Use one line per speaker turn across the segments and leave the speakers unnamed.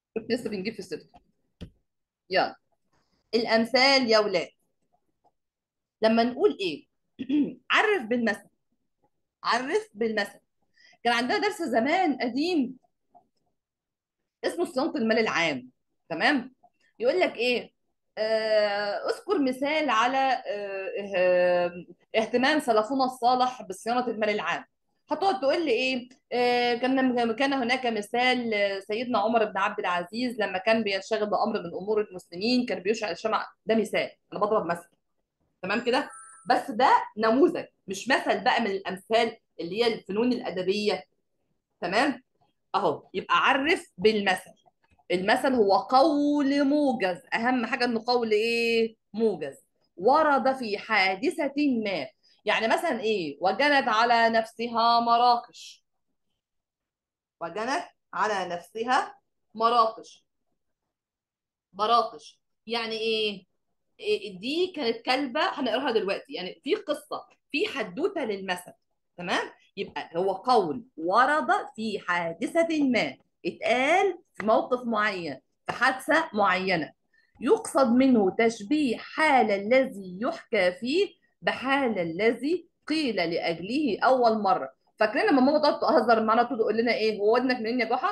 لسه بنجيب في السيرة يلا الامثال يا ولاد لما نقول ايه عرف بالمثل عرف بالمثل كان عندنا درس زمان قديم اسمه صيانة المال العام تمام يقول لك ايه آه، اذكر مثال على آه، آه، اهتمام سلفنا الصالح بصيانة المال العام هتقعد تقول لي ايه آه، كان كان هناك مثال آه، سيدنا عمر بن عبد العزيز لما كان بينشغل بامر من امور المسلمين كان بيشعل الشمع ده مثال انا بضرب مثل تمام كده بس ده نموذج مش مثل بقى من الامثال اللي هي الفنون الادبيه تمام اهو يبقى عرف بالمثل المثل هو قول موجز اهم حاجه انه قول ايه موجز ورد في حادثه ما يعني مثلا ايه وجنت على نفسها مراقش وجنت على نفسها مراقش مراقش يعني ايه إيه دي كانت كلبه هنقراها دلوقتي يعني في قصه في حدوته للمثل تمام يبقى هو قول ورد في حادثه ما اتقال في موقف معين في حادثه معينه يقصد منه تشبيه حال الذي يحكى فيه بحال الذي قيل لاجله اول مره فاكرين لما ماما تقعد تهزر معانا تقول لنا ايه هو ودنك منين يا جحا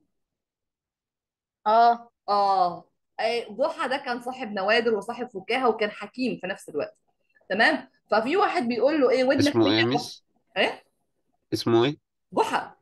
اه
اه أي- جحا ده كان صاحب نوادر وصاحب فكاهه وكان حكيم في نفس الوقت تمام ففي واحد بيقول له ايه ودنك
اسمه
فين
ايه يا
يا جحا
ميس
ايه
اسمه ايه
جحا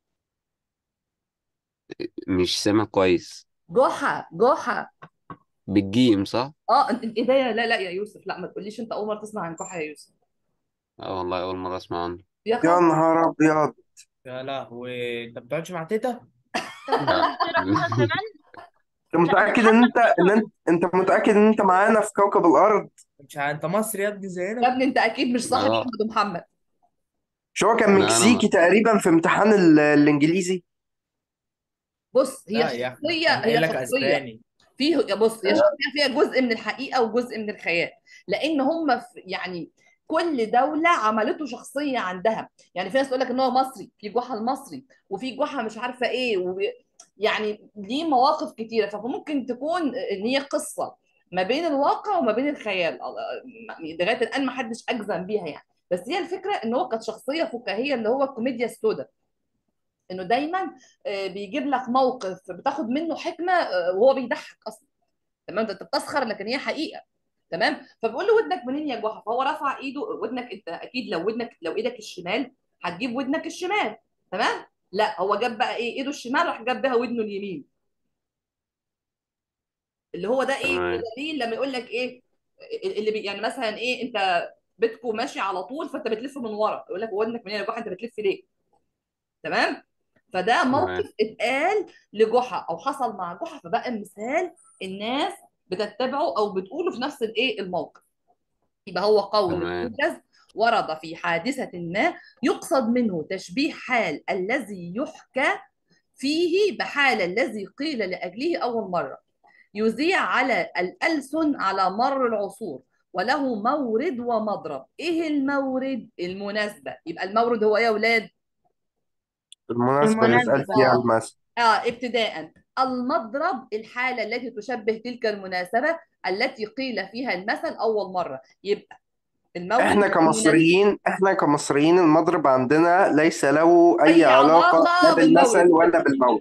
مش سامع كويس
جحا جحا
بالجيم صح
اه انت انت- ايه ده يا- لا لا يا يوسف لا ما تقوليش انت اول مره تسمع عن جحا يا يوسف
اه والله اول مره اسمع عنه
يا
يا
خبر
نهار ابيض
يا لهوي انت بتقعدش مع تيتا؟
طب انت
لا
كنت تعرف اصلا زمان
انت
لا انت
متاكد ان
حتى
انت ان انت انت متاكد ان انت معانا في كوكب الارض
مش ع- انت مصري يا ابني
يا
زينا
ابني انت اكيد مش صاحب
اه
احمد ومحمد
مش هو كان
لا انا
مكسيكي تقريبا في امتحان ال- الانجليزي
بص هي
لا يا احمد
شخصيه
كان
هي
قايل لك
شخصيه
اسباني
فيه يا بص هي شخصيه فيها جزء من الحقيقه وجزء من الخيال لان هم في يعني كل دوله عملته شخصيه عندها يعني في ناس تقول لك ان هو مصري في جحا المصري وفي جحا مش عارفه ايه و... يعني ليه مواقف كتيره فممكن تكون ان هي قصه ما بين الواقع وما بين الخيال لغايه الان ما حدش اجزم بيها يعني بس هي الفكره ان هو كانت شخصيه فكاهيه اللي هو الكوميديا السوداء انه دايما آه، بيجيب لك موقف بتاخد منه حكمه آه، وهو بيضحك اصلا تمام ده انت بتسخر لكن هي حقيقه تمام فبقول له ودنك منين يا جحا فهو رفع ايده ودنك انت اكيد لو ودنك لو ايدك الشمال هتجيب ودنك الشمال تمام لا هو جاب بقى ايه ايده الشمال راح جاب بها ودنه اليمين اللي هو ده ايه
تمام
دليل لما يقول لك ايه اللي بي يعني مثلا ايه انت بيتكو ماشي على طول فانت بتلف من ورا يقول لك ودنك منين يا جحا انت بتلف ليه تمام فده موقف
تمام
اتقال لجحا او حصل مع جحا فبقى مثال الناس بتتبعه او بتقوله في نفس الايه الموقف يبقى هو قول
تمام
موجز ورد في حادثة ما يقصد منه تشبيه حال الذي يحكى فيه بحال الذي قيل لأجله أول مرة يذيع على الألسن على مر العصور وله مورد ومضرب إيه المورد؟ المناسبة يبقى المورد هو إيه يا أولاد؟
المناسبه اللي اتقال
بالمناسبة
فيها
آه
المثل
آه ابتداء المضرب الحالة التي تشبه تلك المناسبة التي قيل فيها المثل أول مرة يبقى المورد
احنا
المناسبة
كمصريين احنا كمصريين المضرب عندنا ليس له اي
أي
علاقه لا
علاقة
بالمثل
بالمورد
ولا بالموت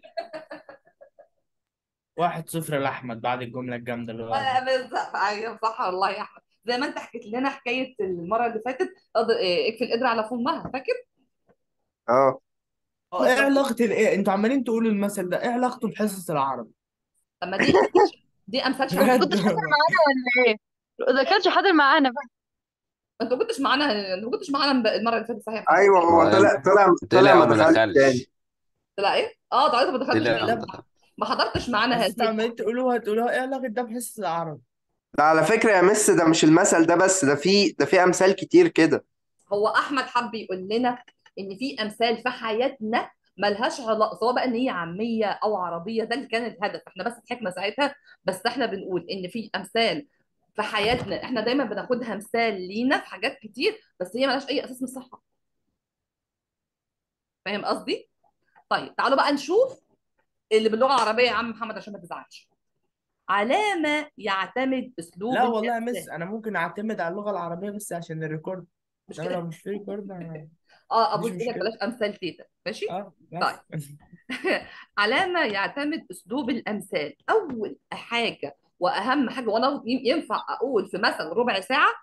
واحد صفر لاحمد بعد الجمله الجامده اللي هو
آه،
قالها
بالظبط أيوة صح والله يا أحمد زي ما أنت حكيت لنا حكاية المرة اللي فاتت أض- إيه، اكفي القدرة على فمها فاكر؟
اه
اه ايه علاقه الايه انتوا عمالين تقولوا المثل ده ايه علاقته بحصص العربي
أما دي أمثال دي أمثال شعبية
بجد
كنتش حاضر معانا ولا ايه؟ ده كانش حاضر معانا بقى
أنت ما كنتش معانا أنت ما كنتش معانا المرة اللي فاتت صحيح يا محمد
ايوه هو
هو
طلع طلع طلع
طلع
ما
وما
دخلش تاني
دخلش
لا إيه؟ أه طيب ما دخلتش
طلع وما
لا
دخلش
ما حضرتش معانا
بس
هذه
انتوا عمالين تقولوها تقولوها ايه علاقه ده بحصص العربي
لا على فكره يا مس ده مش المثل ده بس ده في ده في امثال كتير كده
هو احمد حب يقول لنا ان في امثال في حياتنا ملهاش علاقه سواء بقى ان هي عاميه او عربيه ده اللي كان الهدف احنا بس ضحكنا ساعتها بس احنا بنقول ان في امثال في حياتنا احنا دايما بناخدها مثال لينا في حاجات كتير بس هي ملهاش اي اساس من الصحه فاهم قصدي طيب تعالوا بقى نشوف اللي باللغه العربيه يا عم محمد عشان ما تزعلش علامه يعتمد اسلوب
لا والله يا مس
الامثال
انا ممكن اعتمد على اللغه العربيه بس عشان الريكورد
مش
انما
كده
لو مش في ريكورد أنا
اه
مفيش
ابص لك
مشكله
بلاش امثال تيتا ماشي
اه
طيب
بس
علامه يعتمد اسلوب الامثال اول حاجه واهم حاجه وانا ينفع اقول في مثلا ربع ساعه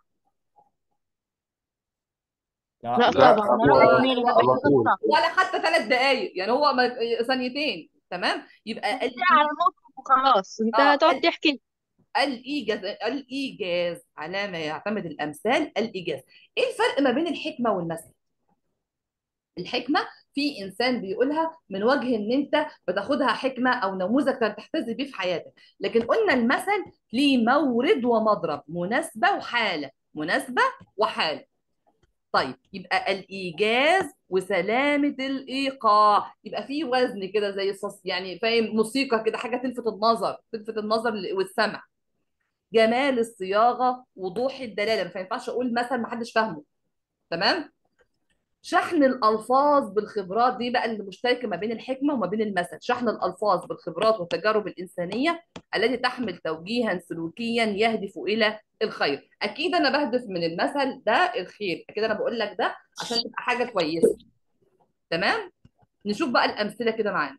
لا
لا
لا
طبعا ولا
طبعا
اتنين
و-
ولا
على طول
قصة
ولا حتى ثلاث دقائق يعني هو ما- ثانيتين تمام يبقى
تحكي
الإي-
على موقف وخلاص انت
اه
هتقعد
ال-
تحكي
الايجاز الايجاز علامه يعتمد الامثال الايجاز ايه الفرق ما بين الحكمه والمثل الحكمه في انسان بيقولها من وجه ان انت بتاخدها حكمه او نموذج تحتذي بيه في حياتك لكن قلنا المثل ليه مورد ومضرب مناسبه وحاله مناسبه وحاله طيب يبقى الايجاز وسلامه الايقاع يبقى في وزن كده زي الصص يعني فاهم موسيقى كده حاجه تلفت النظر تلفت النظر والسمع جمال الصياغه وضوح الدلاله ما ينفعش اقول مثلا ما حدش فاهمه تمام شحن الالفاظ بالخبرات دي بقى اللي مشتركه ما بين الحكمه وما بين المثل شحن الالفاظ بالخبرات والتجارب الانسانيه التي تحمل توجيها سلوكيا يهدف الى الخير اكيد انا بهدف من المثل ده الخير اكيد انا بقول لك ده عشان تبقى حاجه كويسه تمام نشوف بقى الامثله كده معانا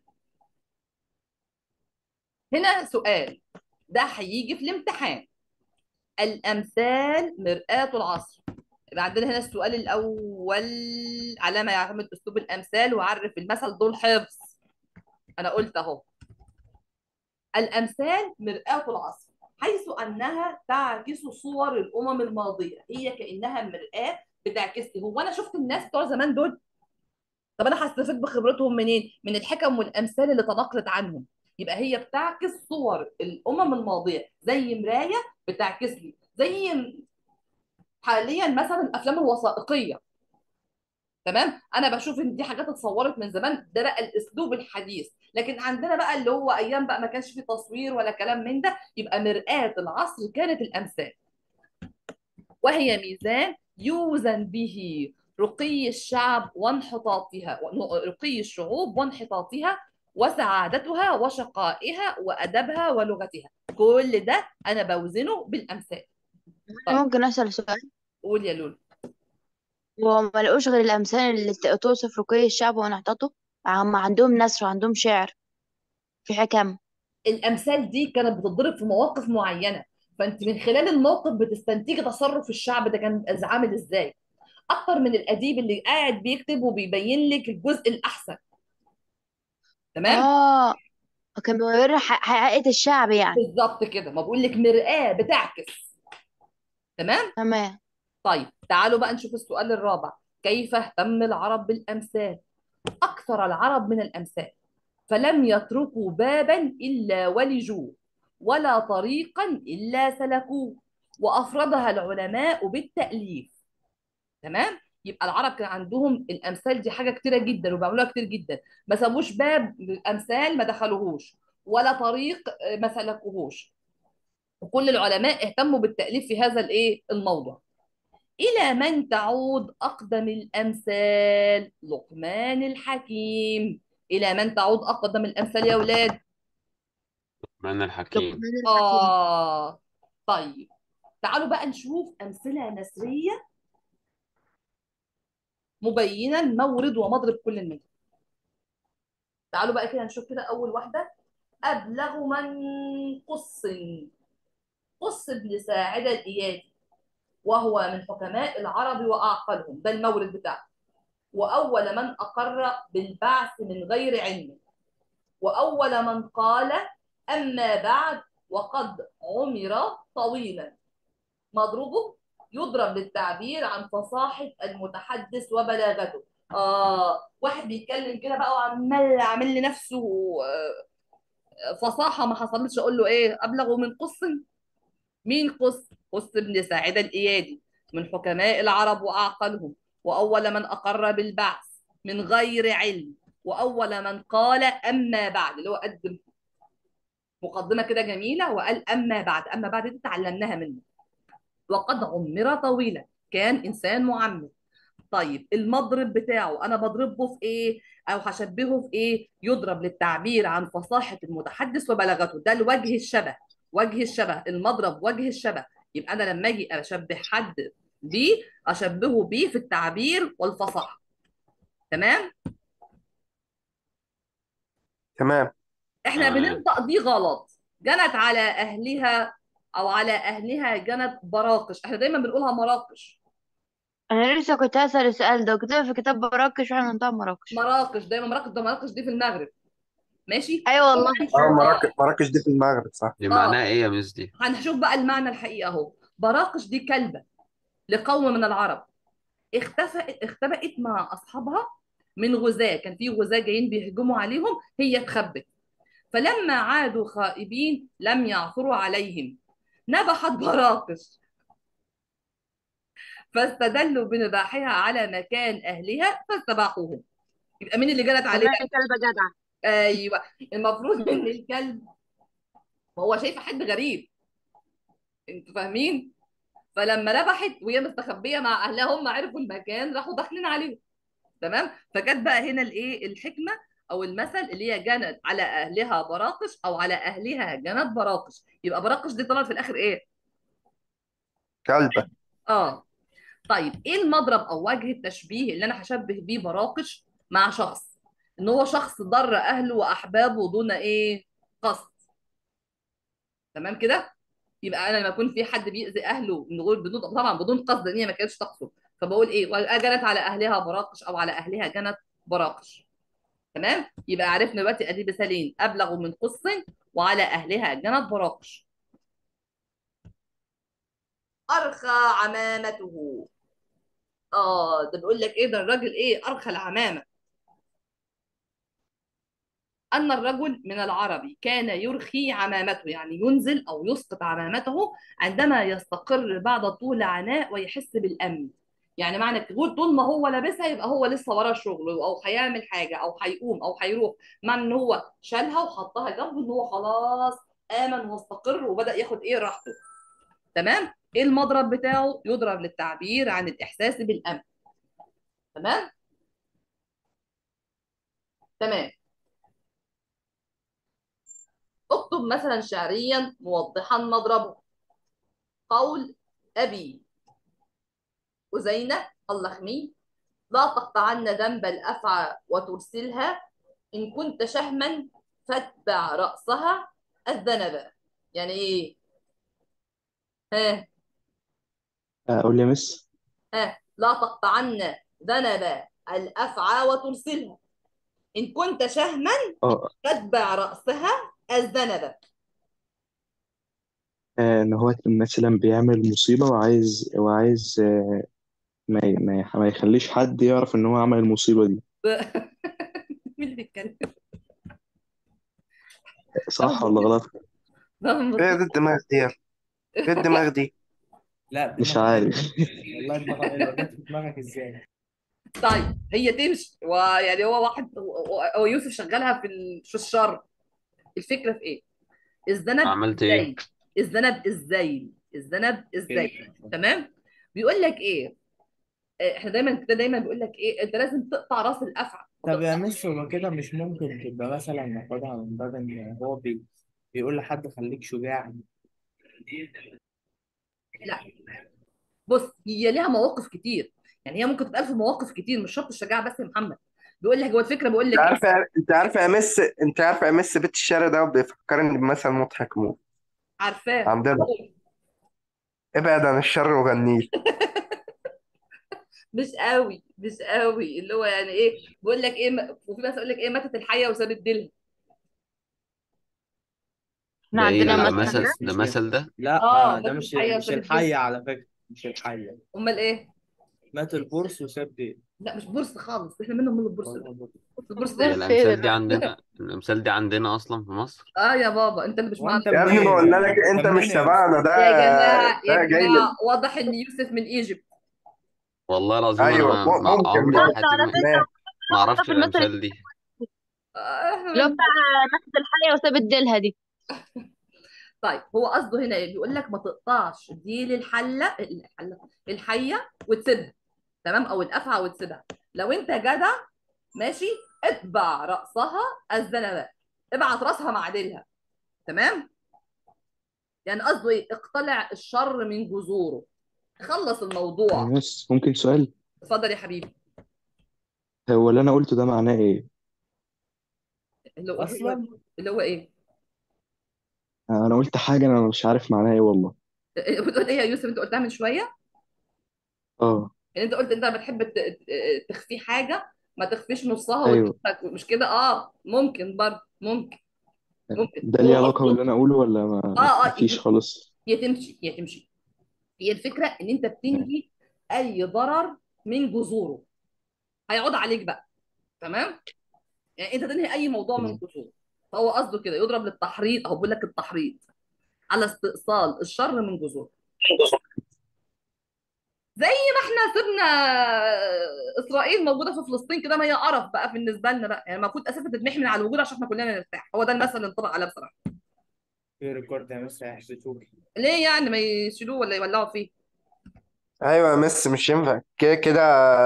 هنا سؤال ده هيجي في الامتحان الامثال مرآة العصر يبقى عندنا هنا السؤال الاول على ما يعتمد اسلوب الامثال وعرف المثل دول حفظ انا قلت اهو الامثال مرآة العصر حيث انها تعكس صور الامم الماضيه هي كانها مرآة بتعكس لي هو انا شفت الناس بتوع زمان دول طب انا هستفيد بخبرتهم منين من الحكم والامثال اللي تناقلت عنهم يبقى هي بتعكس صور الامم الماضيه زي مرايه بتعكس لي زي حاليا مثلا الافلام الوثائقيه تمام انا بشوف ان دي حاجات اتصورت من زمان ده بقى الاسلوب الحديث لكن عندنا بقى اللي هو ايام بقى ما كانش فيه تصوير ولا كلام من ده يبقى مرآة العصر كانت الامثال وهي ميزان يوزن به رقي الشعب وانحطاطها رقي الشعوب وانحطاطها وسعادتها وشقائها وادبها ولغتها كل ده انا بوزنه بالامثال طيب
ممكن اسال سؤال
قول يا لولو
هو ما لقوش غير الامثال اللي ت- توصف رقي الشعب ونحتته هم عندهم نثر وعندهم شعر في حكم
الامثال دي كانت بتضرب في مواقف معينه فانت من خلال الموقف بتستنتجي تصرف الشعب ده كان عامل ازاي اكتر من الاديب اللي قاعد بيكتب وبيبين لك الجزء الاحسن تمام
اه كان بيوري ح- حقيقة الشعب يعني
بالظبط كده ما بقول لك مرآة بتعكس تمام
تمام
طيب تعالوا بقى نشوف السؤال الرابع كيف اهتم العرب بالامثال اكثر العرب من الامثال فلم يتركوا بابا الا ولجوه ولا طريقا الا سلكوه وافردها العلماء بالتاليف تمام يبقى العرب كان عندهم الامثال دي حاجه كتيره جدا وبيعملوها كتير جدا ما سابوش باب امثال ما دخلوهوش ولا طريق آه، ما سلكوهوش وكل العلماء اهتموا بالتاليف في هذا الايه الموضوع الى من تعود اقدم الامثال لقمان الحكيم الى من تعود اقدم الامثال يا اولاد
من الحكيم
لقمان الحكيم
اه طيب تعالوا بقى نشوف امثله نثريه مبينا مورد ومضرب كل منهم تعالوا بقى كده نشوف كده اول واحده ابلغ من قص قص بن ساعده الايادي وهو من حكماء العرب واعقلهم ده المورد بتاعه واول من اقر بالبعث من غير علم واول من قال اما بعد وقد عمر طويلا مضروبه يضرب للتعبير عن فصاحة المتحدث وبلاغته آه واحد بيتكلم كده بقى وعمال عامل لنفسه آه، فصاحة ما حصلتش أقول له إيه أبلغ من قص مين قص قص بن ساعدة الإيادي من حكماء العرب وأعقلهم وأول من أقر بالبعث من غير علم وأول من قال أما بعد اللي هو قدم مقدمة كده جميلة وقال أما بعد أما بعد دي تعلمناها منه وقد عمر طويلا كان إنسان معمر طيب المضرب بتاعه انا بضربه في ايه او هشبهه في ايه يضرب للتعبير عن فصاحة المتحدث وبلاغته ده الوجه الشبه وجه الشبه المضرب وجه الشبه يبقى انا لما اجي اشبه حد بيه اشبهه بيه في التعبير والفصاحة تمام
تمام
احنا
تمام.
بننطق دي غلط جنت على اهلها او على اهلها جنت براقش احنا دايما بنقولها مراقش
انا لسه كنت هسأل السؤال ده وكتبت في كتاب مراكش واحنا بنطلع مراكش
مراقش دايما مراقش ده مراقش دي في المغرب ماشي
ايوه والله
اه مراكش مراكش دي في المغرب صح
دي
آه.
معناها ايه يا مس دي
هنشوف بقى المعنى الحقيقي اهو براقش دي كلبة لقوم من العرب اختفت اختبأت مع اصحابها من غزاة كان في غزاة جايين بيهجموا عليهم هي اتخبت فلما عادوا خائبين لم يعثروا عليهم نبحت براقش فاستدلوا بنباحها على مكان اهلها فاستباحوهم يبقى مين اللي جنت عليها
والله كلبة جدعة
ايوه المفروض ان الكلب ما هو شايف حد غريب انتوا فاهمين فلما نبحت وهي مستخبيه مع اهلها هم عرفوا المكان راحوا داخلين عليهم تمام فجت بقى هنا الايه الحكمه او المثل اللي هي جنت على اهلها براقش او على اهلها جنت براقش يبقى براقش دي طلعت في الاخر ايه
كلبة
اه طيب ايه المضرب او وجه التشبيه اللي انا هشبه بيه براقش مع شخص ان هو شخص ضر اهله واحبابه دون ايه قصد تمام كده يبقى انا لما يكون في حد بيأذي اهله من غير بدون طبعا بدون قصد ان هي ما كانتش تقصد فبقول ايه جنت على اهلها براقش او على اهلها جنت براقش تمام يبقى عرفنا دلوقتي ادي مثالين ابلغ من قص وعلى اهلها جنت براقش ارخى عمامته اه ده بيقول لك ايه ده الراجل ايه ارخى العمامه ان الرجل من العرب كان يرخي عمامته يعني ينزل او يسقط عمامته عندما يستقر بعد طول عناء ويحس بالامن يعني معنى تقول طول ما هو لابسها يبقى هو لسه وراه شغل او هيعمل حاجه او هيقوم او هيروح معنى ان هو شالها وحطها جنبه ان هو خلاص امن واستقر وبدا ياخد ايه راحته تمام ايه المضرب بتاعه يضرب للتعبير عن الاحساس بالامن تمام تمام اكتب مثلا شعريا موضحا مضربه قول ابي أزينة اللخمي لا تقطعن ذنب الأفعى وترسلها إن كنت شهما فاتبع رأسها الذنب يعني إيه؟ ها
أقول يا مس
ها لا تقطعن ذنب الأفعى وترسلها إن كنت شهما
اه
فاتبع رأسها الذنب
آه، إن هو مثلا بيعمل مصيبة وعايز وعايز آه، ما ي- ما يح- ما يخليش حد يعرف إن هو عمل المصيبة دي
مين اللي بيتكلم؟
صح ولا غلط؟
ايه ده الدماغ دي يا- ايه الدماغ دي
لا
مش
دماغ
عارف
والله دماغ جت في دماغك ازاي
طيب هي تمشي ويعني هو واحد هو يوسف شغالها في ال- في الشر الفكره في ايه؟ الذنب
عملت ايه؟
ازاي؟ الذنب ازاي؟ الذنب ازاي؟ تمام؟ بيقول لك ايه؟ آه، احنا دايما كده دايما بيقول لك ايه؟ انت لازم تقطع راس الافعى ما
طب يا
تقطعش-
مس هو كده مش ممكن تبقى مثلا ناخدها من باب ان هو بي بيقول لحد خليك شجاع
لا بص هي ليها مواقف كتير يعني هي ممكن تتقال في مواقف كتير مش شرط الشجاعه بس يا محمد بيقول لك هو الفكره بيقول
انت
لك ايه؟
عارفه انت عارفه يا مس انت عارفه يا مس بيت الشعر ده بيفكرني بمثل مضحك موت
عارفاه
عندنا ابعد عن الشر وغنيه
مش قوي مش قوي اللي هو يعني ايه بيقول لك ايه م- وفي ناس يقول لك ايه ماتت الحيه وسابت ديلها
احنا
ده ايه
عندنا
ده
مثلا
مثل
مش
ده مثل ده
لا
اه
ده
ماتت
مش
الحيه
مش
وسابت
الحية
ديلها
على فكرة مش الحية
امال ايه
مات البورس وساب دي
لا مش بورس خالص احنا منهم من البورس ده البورس
هي
ده
بص ايه
الامثال دي
ده
عندنا الامثال دي عندنا اصلا في مصر
اه يا بابا انت اللي مش معانا
وانت
يا ابني ما قلنا لك انت مش تبعنا ده
يا جماعه يا
ده جاي
جماعه
من
واضح ان يوسف من ايجيبت
والله العظيم انا
ايوه
ما
م-
ما
ممكن
عمري
لا
في
ممكن
انت
حياتي
على
ما
فكرة
ماشي
ما اعرفش
في المثل
الامثال دي
آه، احنا
اللي هو
من-
بتاع نفس الحية وسابت ديلها دي
طيب هو قصده هنا ايه بيقول لك ما تقطعش ديل الحله الحله الحيه وتسيبها تمام او الافعى وتسيبها لو انت جدع ماشي اتبع راسها الذنبات ابعت راسها معدلها تمام يعني قصده ايه اقتلع الشر من جذوره خلص الموضوع
بس ممكن سؤال
اتفضل يا حبيبي
هو اللي انا قلته ده معناه ايه
اللي هو
اصلا
اللي هو ايه
انا قلت حاجه انا مش عارف معناها ايه والله
بتقول ايه يا يوسف انت قلتها من شويه
اه
يعني انت قلت انت بتحب ت- ت- تخفي حاجه ما تخفيش نصها
ايوه
وتبقى- مش كده اه ممكن برضه ممكن ممكن
ده ليه
هو
علاقه باللي
اصله
انا اقوله ولا ما
اه اه
مفيش خالص
هي تمشي هي تمشي هي الفكره ان انت بتنهي اي ضرر من جذوره هيعود عليك بقى تمام يعني انت تنهي اي موضوع من جذوره فهو قصده كده يضرب للتحريض اهو بيقول لك التحريض على استئصال الشر من جذوره زي ما احنا سيبنا اسرائيل موجوده في فلسطين كده ما هي قرف بقى بالنسبه لنا بقى يعني المفروض اساسا تتمحي من على الوجود عشان احنا كلنا نرتاح هو ده المثل اللي انطبق عليه بصراحه
في ريكورد يا مستر هيحبسوك
ليه يعني ما يشيلوه ولا يولعوا فيه
ايوه يا مس مش ينفع كده كده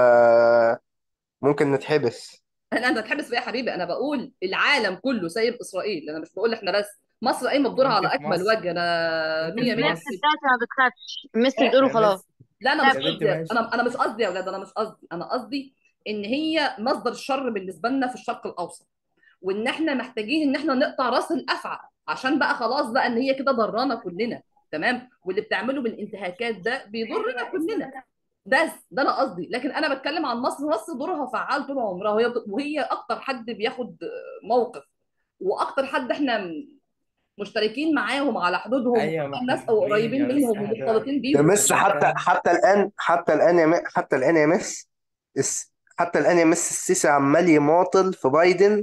ممكن نتحبس
انا انت هتحبس فيا يا حبيبي انا بقول العالم كله سايب اسرائيل انا مش بقول احنا بس مصر قايمه بدورها على
انت في
اكمل
مصر
وجه انا
انت
100
في
100
المس
مصر
بتاعتي ما بتخافش المس بتقوله
يا
خلاص
مس
لا انا مش
يا بنت
قصدي
ماشي
انا انا مش قصدي يا اولاد انا مش قصدي انا قصدي ان هي مصدر الشر بالنسبه لنا في الشرق الاوسط وان احنا محتاجين ان احنا نقطع راس الافعى عشان بقى خلاص بقى ان هي كده ضرانا كلنا تمام واللي بتعمله بالانتهاكات ده بيضرنا كلنا بس ده انا قصدي لكن انا بتكلم عن مصر مصر دورها فعال طول عمرها وهي وهي اكتر حد بياخد موقف واكتر حد احنا مشتركين معاهم على حدودهم
ايوه ما
الناس
احنا
او
فاهمين
قريبين
يا مس
منهم
احنا
ومختلطين
يا
بيهم
مس
احنا
حتى
فاهم
حتى الآن حتى الآن يا م- حتى الآن يا مس الس- حتى الآن يا مس السيسي عمال يماطل في بايدن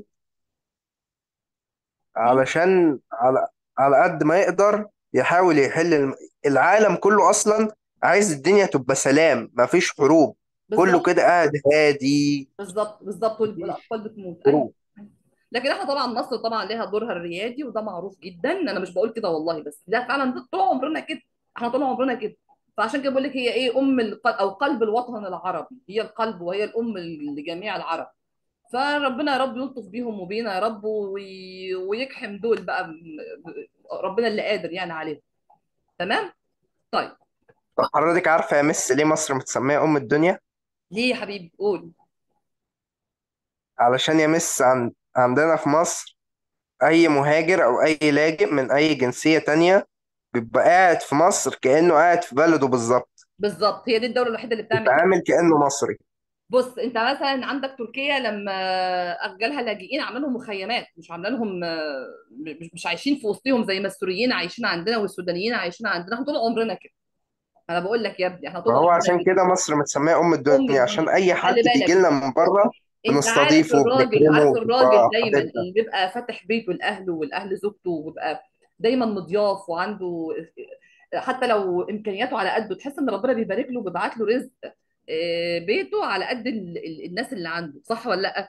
علشان على على قد ما يقدر يحاول يحل الم- العالم كله أصلا عايز الدنيا تبقى سلام مفيش حروب كله
بالظبط
كده قاعد هادي
بالظبط بالظبط وال-
مفيش
والاطفال بتموت ايوه
حروب
لكن احنا طبعا مصر طبعا ليها دورها الريادي وده معروف جدا انا مش بقول كده والله بس ده فعلا ده طول عمرنا كده احنا طول عمرنا كده فعشان كده بقول لك هي ايه ام القلب او قلب الوطن العربي هي القلب وهي الام لجميع العرب فربنا يا رب يلطف بيهم وبينا يا رب وي... ويكحم دول بقى ب- ب- ربنا اللي قادر يعني عليهم تمام طيب
حضرتك عارفة يا مس ليه مصر متسمية أم الدنيا؟
ليه يا حبيبي قول
علشان يا مس عن... عندنا في مصر أي مهاجر أو أي لاجئ من أي جنسية تانية بيبقى قاعد في مصر كأنه قاعد في بلده بالظبط
بالظبط هي دي الدوله الوحيده اللي بتعمل كده
بيتعامل كأنه مصري
بص انت مثلا عندك تركيا لما اجلها لاجئين عامله لهم مخيمات مش عامله لهم آه، مش مش عايشين في وسطهم زي ما السوريين عايشين عندنا والسودانيين عايشين عندنا احنا طول عمرنا كده انا بقول لك يا ابني احنا طول
فهو
عمرنا
عشان
كده
كده مصر متسمية أم
ام
الدنيا عشان
الدنيا
أي حد
خلي
بيجي
بالك
لنا من بره
انت عارف
بنستضيفه
الراجل
وبنكرمه
عارف الراجل
وبنبقى
دايما
حبيبنا
اللي بيبقى فاتح بيته لاهله والاهل زوجته وبيبقى دايما مضياف وعنده حتى لو امكانياته على قده تحس ان ربنا بيبارك له وبيبعت له رزق آه، بيته على قد ال- ال- الناس اللي عنده صح ولا لا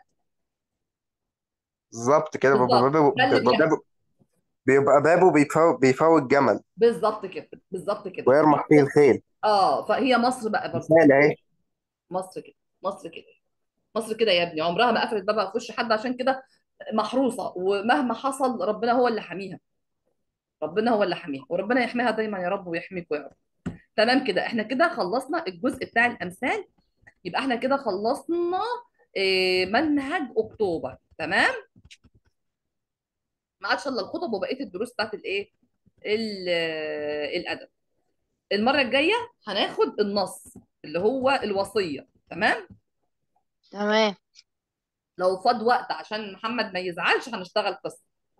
بالظبط كده بيبقى
بالظبط
بابه
ده اللي
بيبقى
بيحصل
بابه بيبقى بابه بيفوت بيفوت جمل
بالظبط كده بالظبط كده
ويرمح فيه الخيل
اه فهي مصر بقى برضه
مثال أهي
مصر كده مصر كده مصر كده يا ابني عمرها ما قفلت بابها في وش حد عشان كده محروسه ومهما حصل ربنا هو اللي حاميها ربنا هو اللي حاميها وربنا يحميها دايما يا رب ويحميكوا يا رب تمام كده احنا كده خلصنا الجزء بتاع الامثال يبقى احنا كده خلصنا آه، منهج اكتوبر تمام ما عادش الا الخطب وبقيه الدروس بتاعت الايه ال- آه، الادب المره الجايه هناخد النص اللي هو الوصيه تمام
تمام
لو فاض وقت عشان محمد ما يزعلش هنشتغل قصه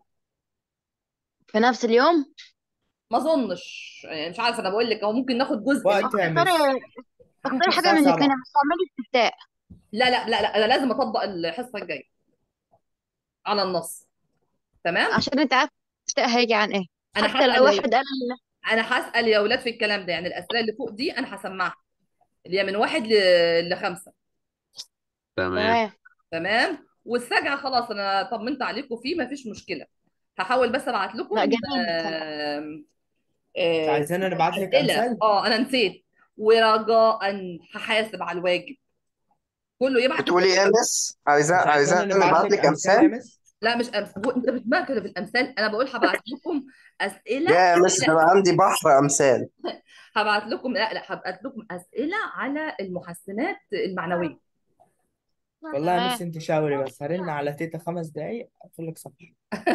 في نفس اليوم
ما اظنش يعني مش عارفه انا بقول لك هو ممكن ناخد جزء
وقت
من
يا
اختاري
مس
اختاري حاجة
الساعة
من الاثنين
7
بس اعملي استفتاء
لا لا لا لا انا لازم اطبق الحصه الجايه على النص تمام
عشان انت عارف الاستفتاء هيجي عن ايه
انا
حتى لو
هسال
واحد قال
انا هسال يا اولاد في الكلام ده يعني الاسئله اللي فوق دي انا هسمعها اللي هي من واحد ل... لخمسه
تمام
تمام
تمام والسجع خلاص انا طمنت عليكم فيه مفيش مشكله هحاول بس ابعت
لا
لكم
جميل بصراحة
آم،
مش
آه،
عايزانا نبعت لك
اسئله
أمثال
اه انا نسيت ورجاء هحاسب على الواجب كله يبعت
بتقولي ايه يا مس عايزة
مش
عايزة
عايزانا نبعت
نبعت
لك
لك
امثال يا
امثال
مس
لا مش أمس... هو انت بتبقى كده بالامثال انا بقول هبعت لكم اسئله
يا مس ده
لا
انا عندي بحر امثال
هبعت لكم لا لا هبعت لكم اسئله على المحسنات المعنويه
والله يا مس
تمام
انت شاوري بس هرن على تيتا خمس دقايق اقفل لك صفحة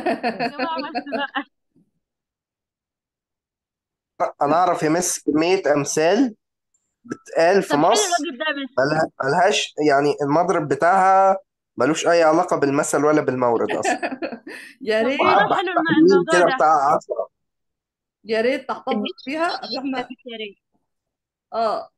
لا، انا اعرف يا مس كمية امثال بتقال في
طب حل
مصر
الواجب ده يا مس
ملها- ملهاش يعني المضرب بتاعها ملوش اي علاقة بالمثل ولا بالمورد اصلا
يا
طب
ريت
والله
وحبة
حلو الم-
حلوين
الموضوع
كده
ده
بتاع عشرة
يا ريت تحتفظ
اديني
فيها عشان احنا
يا ريت
اه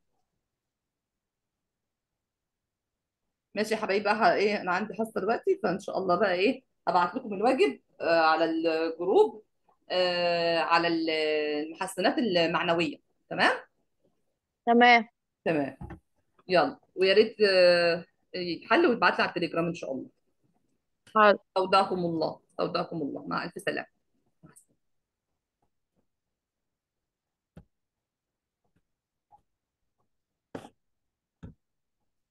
ماشي يا حبايبي بقى ه- ايه انا عندي حصه دلوقتي فان شاء الله بقى ايه هبعت لكم الواجب آه على الجروب آه على ال- المحسنات المعنويه تمام
تمام
تمام يلا ويا ريت آه يتحل ويتبعت لي على التليجرام ان شاء الله
حاضر
استودعكم الله استودعكم الله مع الف سلامه